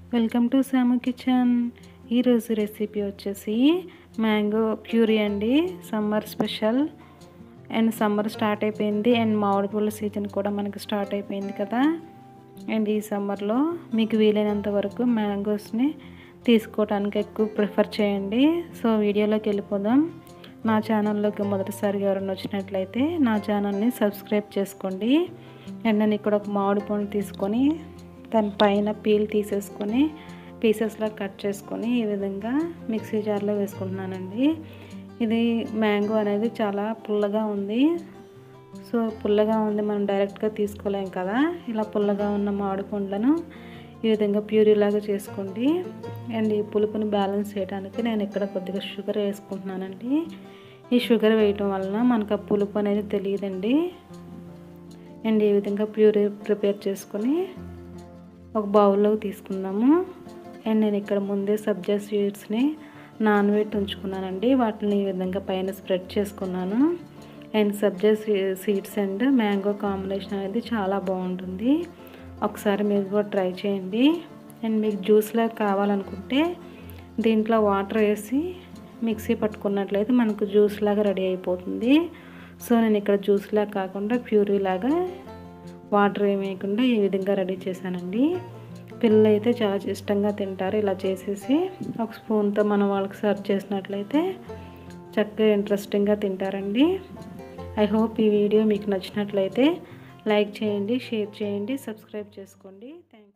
welcome to Samu kitchen ఈరోజు recipe వచ్చేసి mango puree అండి summer special and summer start అయిపోయింది అండ్ మామిడి పళ్ళ సీజన్ కూడా మనకి స్టార్ట్ అయిపోయింది కదా అండ్ ఈ సమ్మర్లో మీకు వీలైనంత వరకు మ్యాంగోస్ని తీసుకోవడానికి ఎక్కువ ప్రిఫర్ చేయండి సో వీడియోలోకి వెళ్ళిపోదాం నా ఛానల్లోకి మొదటిసారిగా ఎవరైనా వచ్చినట్లయితే నా ఛానల్ని సబ్స్క్రైబ్ చేసుకోండి అండ్ నేను ఇక్కడ ఒక మామిడి పండు తీసుకొని దాని పైన పీల్ తీసేసుకొని పీసెస్లా కట్ చేసుకొని ఈ విధంగా మిక్సీ జార్లో వేసుకుంటున్నానండి ఇది మ్యాంగో అనేది చాలా పుల్లగా ఉంది సో పుల్లగా ఉంది మనం డైరెక్ట్గా తీసుకోలేం కదా ఇలా పుల్లగా ఉన్న మామిడి పండ్లను ఈ విధంగా ప్యూరీ లాగా చేసుకోండి అండ్ ఈ పులుపుని బ్యాలెన్స్ చేయడానికి నేను ఇక్కడ కొద్దిగా షుగర్ వేసుకుంటున్నానండి ఈ షుగర్ వేయటం వలన మనకు ఆ పులుపు అనేది తెలియదండి అండ్ ఈ విధంగా ప్యూరీ ప్రిపేర్ చేసుకొని ఒక బౌల్లోకి తీసుకుందాము అండ్ నేను ఇక్కడ ముందే సబ్జా సీడ్స్ని నాన్ వెట్ ఉంచుకున్నానండి వాటిని ఈ విధంగా పైన స్ప్రెడ్ చేసుకున్నాను and sabja seeds and mango combination అనేది చాలా బాగుంటుంది ఒకసారి మీరు కూడా ట్రై చేయండి అండ్ మీకు జ్యూస్లా కావాలనుకుంటే దీంట్లో వాటర్ వేసి మిక్సీ పట్టుకున్నట్లయితే మనకు జ్యూస్ లాగా రెడీ అయిపోతుంది సో నేను ఇక్కడ జ్యూస్లా కాకుండా ప్యూరీ లాగా వాటర్ ఏమి వేయకుండా ఈ విధంగా రెడీ చేశానండి పిల్లలు అయితే చాలా ఇష్టంగా తింటారు ఇలా చేసేసి ఒక స్పూన్తో మనం వాళ్ళకి సర్వ్ చేసినట్లయితే చక్కగా ఇంట్రెస్టింగ్గా తింటారండి ఐ హోప్ ఈ వీడియో మీకు నచ్చినట్లయితే లైక్ చేయండి షేర్ చేయండి సబ్స్క్రైబ్ చేసుకోండి థ్యాంక్